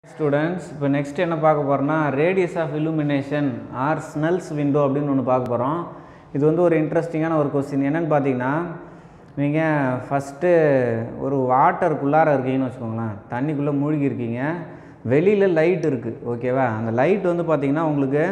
students இப்போ next என்ன பார்க்க போகிறோம்னா radius of illumination or Snell's window அப்படின்னு ஒன்று பார்க்க போகிறோம் இது வந்து ஒரு இன்ட்ரெஸ்டிங்கான ஒரு கொஸ்டின் என்னென்னு பார்த்தீங்கன்னா நீங்கள் ஃபஸ்ட்டு ஒரு வாட்டருக்குள்ளார இருக்கீங்கன்னு வச்சுக்கோங்களேன் தண்ணிக்குள்ளே மூழ்கி இருக்கீங்க வெளியில் லைட் இருக்குது ஓகேவா அந்த லைட் வந்து பார்த்தீங்கன்னா உங்களுக்கு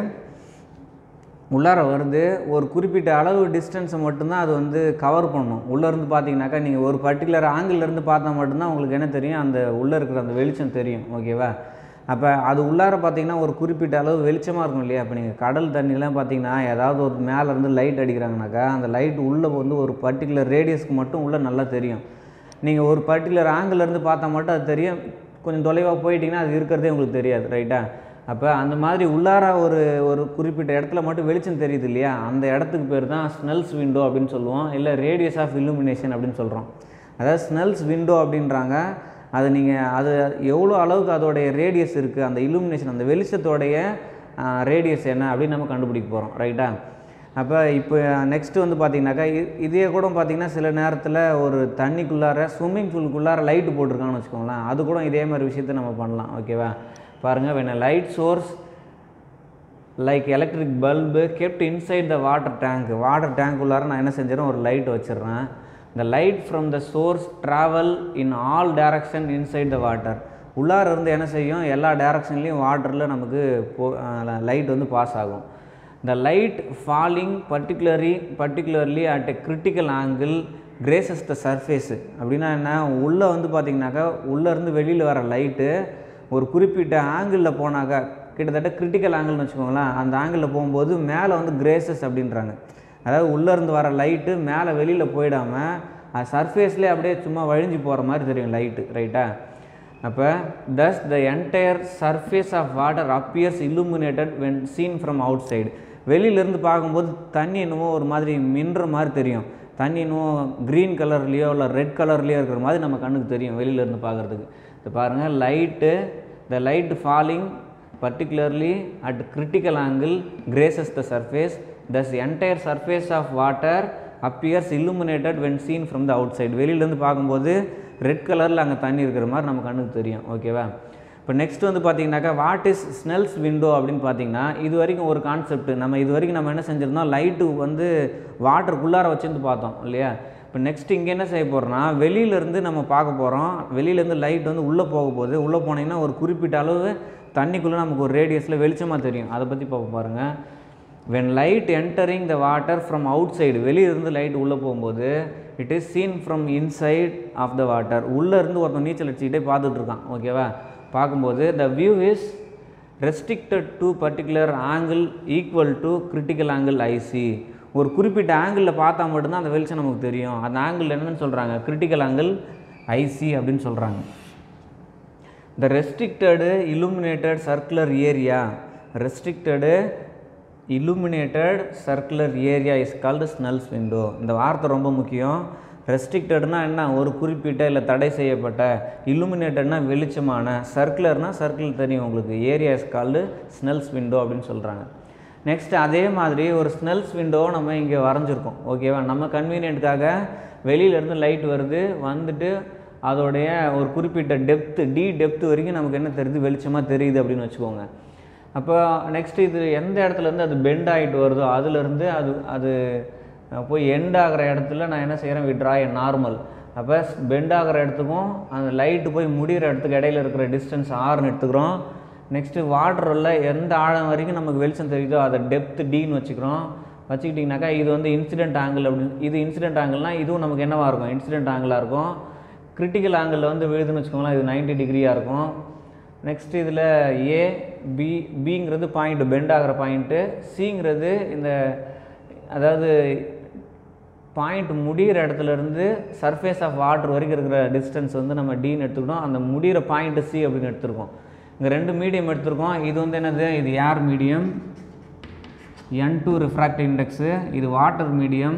உள்ளார வருது ஒரு குறிப்பிட்ட அளவு டிஸ்டன்ஸை மட்டும்தான் அது வந்து கவர் பண்ணும் உள்ளேருந்து பார்த்தீங்கன்னாக்கா நீங்கள் ஒரு பர்டிகுலர் இருந்து பார்த்தா மட்டும்தான் உங்களுக்கு என்ன தெரியும் அந்த உள்ளே இருக்கிற அந்த வெளிச்சம் தெரியும் ஓகேவா அப்போ அது உள்ளார பார்த்தீங்கன்னா ஒரு குறிப்பிட்ட அளவு வெளிச்சமாக இருக்கும் இல்லையா இப்போ நீங்கள் கடல் தண்ணிலாம் பார்த்தீங்கன்னா ஏதாவது ஒரு மேலேருந்து லைட் அடிக்கிறாங்கனாக்கா அந்த லைட் உள்ளே வந்து ஒரு பர்டிகுலர் ரேடியஸ்க்கு மட்டும் உள்ளே நல்லா தெரியும் நீங்கள் ஒரு பர்டிகுலர் இருந்து பார்த்தா மட்டும் அது தெரியும் கொஞ்சம் தொலைவாக போயிட்டீங்கன்னா அது இருக்கிறதே உங்களுக்கு தெரியாது ரைட்டா அப்போ அந்த மாதிரி உள்ளார ஒரு ஒரு குறிப்பிட்ட இடத்துல மட்டும் வெளிச்சம் தெரியுது இல்லையா அந்த இடத்துக்கு பேர் தான் ஸ்னெல்ஸ் விண்டோ அப்படின்னு சொல்லுவோம் இல்லை ரேடியஸ் ஆஃப் illumination அப்படின்னு சொல்கிறோம் அதாவது ஸ்னெல்ஸ் விண்டோ அப்படின்றாங்க அது நீங்கள் அது எவ்வளோ அளவுக்கு அதோடைய ரேடியஸ் இருக்குது அந்த illumination அந்த வெளிச்சத்தோடைய ரேடியஸ் என்ன அப்படின்னு நம்ம கண்டுபிடிக்க போகிறோம் ரைட்டா அப்போ இப்போ நெக்ஸ்ட்டு வந்து பார்த்தீங்கன்னாக்கா இ- இதே கூட பார்த்தீங்கன்னா சில நேரத்தில் ஒரு தண்ணிக்குள்ளார ஸ்விம்மிங் பூலுக்குள்ளார லைட்டு போட்டிருக்காங்கன்னு வச்சுக்கோங்களேன் அது கூட இதே மாதிரி விஷயத்தை நம்ம பண்ணலாம் ஓகேவா பாருங்கள் when a light source like electric bulb kept inside the water tank water tank உள்ளார நான் என்ன செஞ்சிடறேன் ஒரு லைட் வச்சிடுறேன் the light from the source travel in all direction inside the water உள்ளார இருந்து என்ன செய்யும் எல்லா டைரக்ஷன்லேயும் வாட்டரில் நமக்கு போ லைட் வந்து பாஸ் ஆகும் the light falling particularly particularly at a critical angle graces the surface அப்படின்னா என்ன உள்ளே வந்து பார்த்தீங்கன்னாக்கா உள்ளேருந்து வெளியில் வர லைட்டு ஒரு குறிப்பிட்ட ஆங்கிளில் போனாக்கா கிட்டத்தட்ட கிரிட்டிக்கல் ஆங்கிள்னு வச்சுக்கோங்களேன் அந்த ஆங்கிளில் போகும்போது மேலே வந்து கிரேசஸ் அப்படின்றாங்க அதாவது உள்ளேருந்து வர லைட்டு மேலே வெளியில் போயிடாமல் அது சர்ஃபேஸ்லேயே அப்படியே சும்மா வழிஞ்சு போகிற மாதிரி தெரியும் லைட்டு ரைட்டா அப்போ thus the entire surface of water appears illuminated when seen from outside வெளியிலேருந்து பார்க்கும்போது தண்ணி என்னமோ ஒரு மாதிரி மின்ற மாதிரி தெரியும் தண்ணி என்னமோ க்ரீன் கலர்லேயோ இல்லை ரெட் கலர்லேயோ இருக்கிற மாதிரி நம்ம கண்ணுக்கு தெரியும் வெளியிலேருந்து பார்க்குறதுக்கு இது பாருங்கள் light the light falling particularly at critical angle graces the surface thus entire surface of water appears illuminated when seen from the outside வெளியிலேருந்து பார்க்கும்போது ரெட் கலரில் அங்கே தண்ணி இருக்கிற மாதிரி நம்ம கண்ணுக்கு தெரியும் ஓகேவா இப்போ நெக்ஸ்ட் வந்து பார்த்தீங்கன்னாக்கா வாட் இஸ் ஸ்னெல்ஸ் விண்டோ அப்படின்னு பார்த்தீங்கன்னா இது வரைக்கும் ஒரு கான்செப்ட் நம்ம இது வரைக்கும் நம்ம என்ன செஞ்சிருந்தோம் லைட்டு வந்து வாட்டருக்குள்ளார வச்சிருந்து பார்த்தோம் இல்லையா இப்போ நெக்ஸ்ட் இங்கே என்ன செய்ய போகிறோம்னா வெளியிலேருந்து நம்ம பார்க்க போகிறோம் வெளியிலேருந்து லைட் வந்து உள்ளே போக போகுது உள்ளே போனீங்கன்னா ஒரு குறிப்பிட்ட அளவு தண்ணிக்குள்ளே நமக்கு ஒரு ரேடியஸில் வெளிச்சமாக தெரியும் அதை பற்றி பார்ப்போம் பாருங்கள் when light entering the water from outside வெளியிலிருந்து லைட் உள்ளே போகும்போது it is seen from inside of the water உள்ளே இருந்து ஒருத்தன் நீச்சல் அடிச்சுக்கிட்டே பார்த்துட்டு இருக்கான் ஓகேவா பார்க்கும்போது the view is restricted to particular angle equal to critical angle IC ஒரு குறிப்பிட்ட ஆங்கிளில் பார்த்தா மட்டும்தான் அந்த வெளிச்சம் நமக்கு தெரியும் அந்த ஆங்கிள் என்னன்னு சொல்கிறாங்க கிரிட்டிக்கல் ஆங்கிள் ஐசி அப்படின்னு சொல்கிறாங்க the restricted illuminated circular area restricted illuminated circular area is called snell's window இந்த வார்த்தை ரொம்ப முக்கியம் ரெஸ்ட்ரிக்டட்னா என்ன ஒரு குறிப்பிட்ட இல்லை தடை செய்யப்பட்ட illuminatedனா வெளிச்சமான சர்க்குலர்னா சர்க்கிள் தெரியும் உங்களுக்கு area is called Snell's window அப்படின்னு சொல்கிறாங்க நெக்ஸ்ட் அதே மாதிரி ஒரு ஸ்னெல்ஸ் விண்டோ நம்ம இங்கே வரைஞ்சிருக்கோம் ஓகேவா நம்ம கன்வீனியன்ட்காக வெளியிலேருந்து லைட் வருது வந்துட்டு அதோடைய ஒரு குறிப்பிட்ட டெப்த்து டி டெப்த் வரைக்கும் நமக்கு என்ன தெரியுது வெளிச்சமாக தெரியுது அப்படின்னு வச்சுக்கோங்க அப்போ நெக்ஸ்ட் இது எந்த இடத்துலேருந்து அது பெண்ட் ஆகிட்டு வருதோ அதுலேருந்து அது அது அஹ், போய் எண்ட் ஆகிற இடத்துல நான் என்ன செய்கிறேன் விட்ரா என் நார்மல் அப்போ பெண்ட் ஆகிற இடத்துக்கும் அந்த லைட்டு போய் முடிகிற இடத்துக்கு இடையில இருக்கிற டிஸ்டன்ஸ் ஆறுன்னு எடுத்துக்கிறோம் நெக்ஸ்ட்டு வாட்டரில் எந்த ஆழம் வரைக்கும் நமக்கு வெளிச்சம் தெரியுதோ அதை டெப்த் டின்னு வச்சுக்கிறோம் வச்சுக்கிட்டிங்கனாக்கா இது வந்து இன்சிடென்ட் ஆங்கிள் அப்படின்னு இது இன்சிடென்ட் ஆங்கிள்னால் இதுவும் நமக்கு என்னவாக இருக்கும் இன்சிடென்ட் ஆங்கிளாக இருக்கும் கிரிட்டிக்கல் ஆங்கிளில் வந்து விழுதுன்னு வச்சுக்கோங்களேன் இது 90 டிகிரியாக இருக்கும் நெக்ஸ்ட் இதில் ஏ பி பிங்கிறது பாயிண்ட் பெண்ட் ஆகிற பாயிண்ட்டு சிங்கிறது இந்த அதாவது பாயிண்ட் முடிகிற இடத்துல இருந்து சர்ஃபேஸ் ஆஃப் வாட்டர் வரைக்கும் இருக்கிற டிஸ்டன்ஸ் வந்து நம்ம டின்னு எடுத்துக்கிட்டோம் அந்த முடிகிற பாயிண்ட் சி அப்படின்னு எடுத்திருக்கோம் இங்கே ரெண்டு மீடியம் எடுத்திருக்கோம் இது வந்து என்னது இது air medium N two refractive index இது வாட்டர் மீடியம்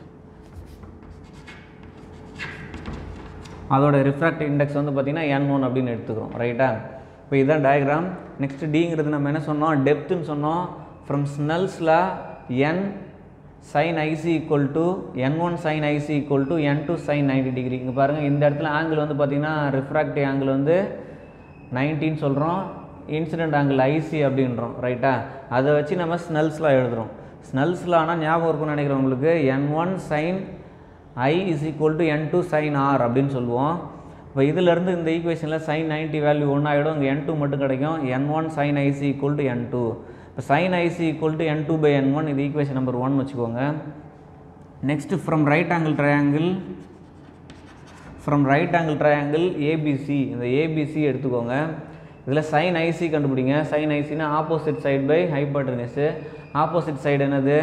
அதோட ரிஃப்ராக்டிவ் இண்டெக்ஸ் வந்து பார்த்திங்கன்னா என் ஒன் அப்படின்னு எடுத்துக்கிறோம் ரைட்டா இப்போ இதுதான் டயக்ராம் நெக்ஸ்ட் டிங்கிறது நம்ம என்ன சொன்னோம் டெப்த்துன்னு சொன்னோம் ஃப்ரம் ஸ்னெல்ஸில் N sine IC equal to N one sine IC equal to N two sine ninety degree இங்கே பாருங்கள் இந்த இடத்துல ஆங்கிள் வந்து பார்த்திங்கன்னா ரிஃப்ராக்டிவ் ஆங்கிள் வந்து நைன்ட்டின்னு சொல்கிறோம் இன்சிடென்ட் ஆங்கிள் ஐசி அப்படின்றோம் ரைட்டா அதை வச்சு நம்ம ஸ்னெல்ஸ்லாம் எழுதுகிறோம் ஸ்னெல்ஸ்லானா ஞாபகம் இருக்கும்னு நினைக்கிறேன் உங்களுக்கு N one sine I is equal to N two sine R அப்படின்னு சொல்லுவோம் இப்போ இதிலேருந்து இந்த ஈக்குவேஷனில் சைன் நைன்ட்டி வேல்யூ ஒன்று ஆகிடும் இங்கே என் டூ மட்டும் கிடைக்கும் N one sine IC equal to N two இப்போ sine IC equal to N two by N one இது ஈக்குவேஷன் நம்பர் ஒன் வச்சுக்கோங்க next from right angle triangle from right angle triangle ABC இந்த ABC எடுத்துக்கோங்க இதில் sine IC கண்டுபிடிங்க sine ஐசினா opposite side by hypotenuse opposite side என்னது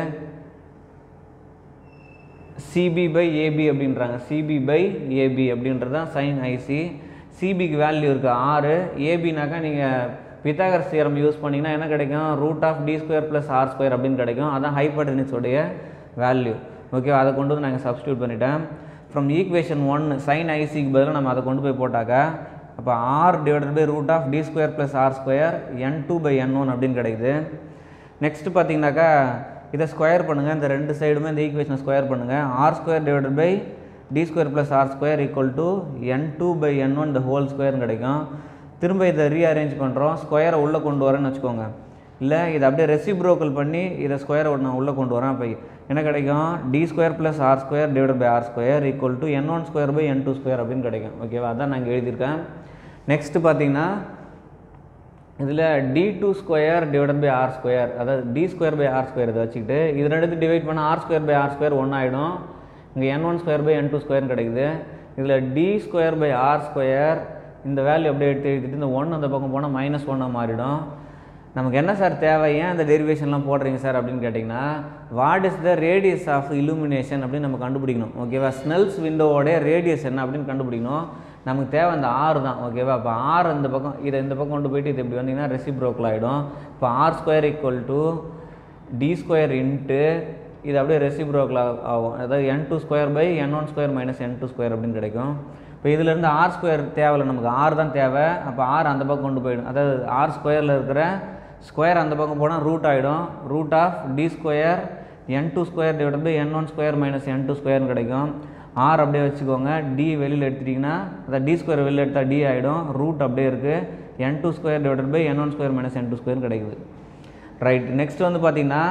CB by AB அப்படின்றாங்க CB by AB அப்படின்றது தான் சைன் ஐசி சிபிக்கு வேல்யூ இருக்குது ஆறு ஏபினாக்கா நீங்கள் பித்தாகர் தியரம் யூஸ் பண்ணிங்கன்னா என்ன கிடைக்கும் root of D square plus R square அப்படின்னு கிடைக்கும் அதான் ஹைப்பர்டெனிஸோடைய வேல்யூ ஓகே அதை கொண்டு வந்து நாங்கள் சப்ஸ்டியூட் பண்ணிட்டேன் ஃப்ரம் ஈக்குவேஷன் ஒன் சைன் ஐசிக்கு பதிலாக நம்ம அதை கொண்டு போய் போட்டாக்கா அப்போ R divided by root of D square plus R square N two by N one அப்படின்னு கிடைக்குது நெக்ஸ்ட்டு பார்த்தீங்கன்னாக்கா இதை ஸ்கொயர் பண்ணுங்கள் இந்த ரெண்டு சைடுமே இந்த ஈக்குவேஷனை ஸ்கொயர் பண்ணுங்கள் R square divided by D square plus R square equal to N two by N one இந்த ஹோல் ஸ்கொயர்னு கிடைக்கும் திரும்ப இதை ரீஅரேஞ்ச் பண்ணுறோம் ஸ்கொயரை உள்ளே கொண்டு வரேன்னு வச்சுக்கோங்க இல்லை இதை அப்படியே ரெசிப்ரோக்கல் பண்ணி இதை ஸ்கொயரை நான் உள்ளே கொண்டு வரேன் அப்போ என்ன கிடைக்கும் D square plus R square divide by R square equal to N one square by N two square அப்படின்னு கிடைக்கும் ஓகேவா அதான் நான் இங்கே எழுதியிருக்கேன் நெக்ஸ்ட்டு பார்த்தீங்கன்னா இதில் D two square divide by R square அதாவது D square by R square இதை வச்சுக்கிட்டு இது ரெண்டு டிவைட் பண்ணால் R square by R square ஒன்று ஆகிடும் இங்கே N one square by N two ஸ்கொயர்னு கிடைக்குது இதில் D square by R square இந்த வேல்யூ அப்படியே எடுத்து எழுதிட்டு இந்த ஒன் அந்த பக்கம் போனால் மைனஸ் ஒன்னாக மாறிடும் நமக்கு என்ன சார் தேவை ஏன் இந்த டெரிவேஷன்லாம் போடுறீங்க சார் அப்படின்னு கேட்டிங்கன்னா what is the radius of illumination அப்படின்னு நம்ம கண்டுபிடிக்கணும் ஓகேவா ஸ்னெல்ஸ் விண்டோவோடைய ரேடியஸ் என்ன அப்படின்னு கண்டுபிடிக்கணும் நமக்கு தேவை அந்த ஆறு தான் ஓகேவா இப்போ ஆறு இந்த பக்கம் இதை இந்த பக்கம் கொண்டு போயிட்டு இது இப்படி வந்தீங்கன்னா ரெசிப்ரோக்கல் ஆகிடும் இப்போ R square equal to D square into இது அப்படியே ரெசிப்ரோக்கல் ஆகும் அதாவது N two square by N one square minus N two square அப்படின்னு கிடைக்கும் இப்போ இதிலேருந்து ஆர் ஸ்கொயர் தேவையில்ல நமக்கு ஆறு தான் தேவை அப்போ ஆர் அந்த பக்கம் கொண்டு போயிடும் அதாவது ஆர் ஸ்கொயரில் இருக்கிற ஸ்கொயர் அந்த பக்கம் போனால் ரூட் ஆகிடும் root of D square N two square divide by N one square minus N two ஸ்கொயர்னு கிடைக்கும் ஆர் அப்படியே வச்சுக்கோங்க டி வெளியில் எடுத்துட்டிங்கன்னா அதாவது டி ஸ்கொயர் வெளியில் எடுத்தால் டி ஆகிடும் ரூட் அப்படியே இருக்குது N two square divide by N one square minus N two square கிடைக்குது ரைட் நெக்ஸ்ட் வந்து பார்த்தீங்கன்னா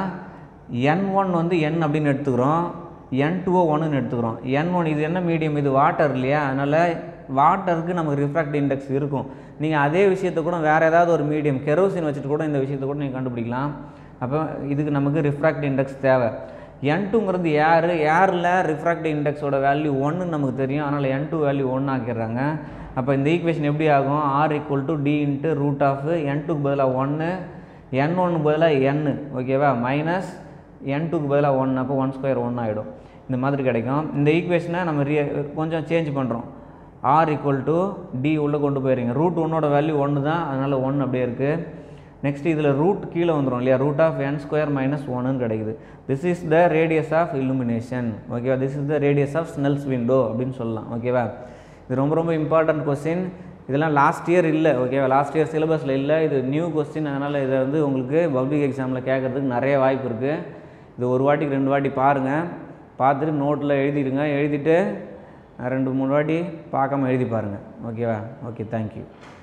என் ஒன் வந்து என் அப்படின்னு எடுத்துக்கிறோம் என் டூஓ ஒன்றுன்னு எடுத்துக்கிறோம் என் ஒன் இது என்ன மீடியம் இது வாட்டர் இல்லையா அதனால் வாட்டருக்கு நமக்கு ரிஃப்ராக்ட் இண்டெக்ஸ் இருக்கும் நீங்கள் அதே விஷயத்தை கூட வேறு ஏதாவது ஒரு மீடியம் கெரோசின் வச்சுட்டு கூட இந்த விஷயத்தை கூட நீங்கள் கண்டுபிடிக்கலாம் அப்போ இதுக்கு நமக்கு ரிஃப்ராக்ட் இண்டெக்ஸ் தேவை என் டூங்கிறது ஏர் ஏரில் ரிஃப்ராக்ட் இண்டெக்ஸோட வேல்யூ ஒன்று நமக்கு தெரியும் அதனால் என் டூ வேல்யூ ஒன்று ஆக்கிடுறாங்க அப்போ இந்த ஈக்குவேஷன் எப்படி ஆகும் R equal to D into root of N டூக்கு பதிலாக ஒன்று என் ஒன்று பதிலாக என் ஓகேவா மைனஸ் என் டூக்கு பதிலாக ஒன் அப்போ ஒன் ஸ்கொயர் ஒன் ஆகிடும் இந்த மாதிரி கிடைக்கும் இந்த ஈக்குவேஷனை நம்ம ரிய கொஞ்சம் சேஞ்ச் பண்ணுறோம் ஆர் ஈக்குவல் டு டி உள்ளே கொண்டு போயிடுறீங்க ரூட் ஒன்னோட வேல்யூ ஒன்று தான் அதனால் ஒன் அப்படியே இருக்குது நெக்ஸ்ட் இதில் ரூட் கீழே வந்துடும் இல்லையா root of N square minus ஒன்னு கிடைக்குது this is the radius of illumination ஓகேவா this is the radius of Snell's window அப்படின்னு சொல்லலாம் ஓகேவா இது ரொம்ப ரொம்ப இம்பார்ட்டன்ட் கொஸ்டின் இதெல்லாம் லாஸ்ட் இயர் இல்லை ஓகேவா லாஸ்ட் இயர் சிலபஸில் இல்லை இது நியூ கொஸ்டின் அதனால் இதை வந்து உங்களுக்கு பப்ளிக் எக்ஸாமில் கேட்குறதுக்கு நிறைய வாய்ப்பு இருக்குது இது ஒரு வாட்டிக்கு ரெண்டு வாட்டி பாருங்கள் பார்த்துட்டு நோட்டில் எழுதிடுங்க எழுதிட்டு ரெண்டு மூணு வாட்டி பார்க்காம எழுதி பாருங்கள் ஓகேவா ஓகே தேங்க்யூ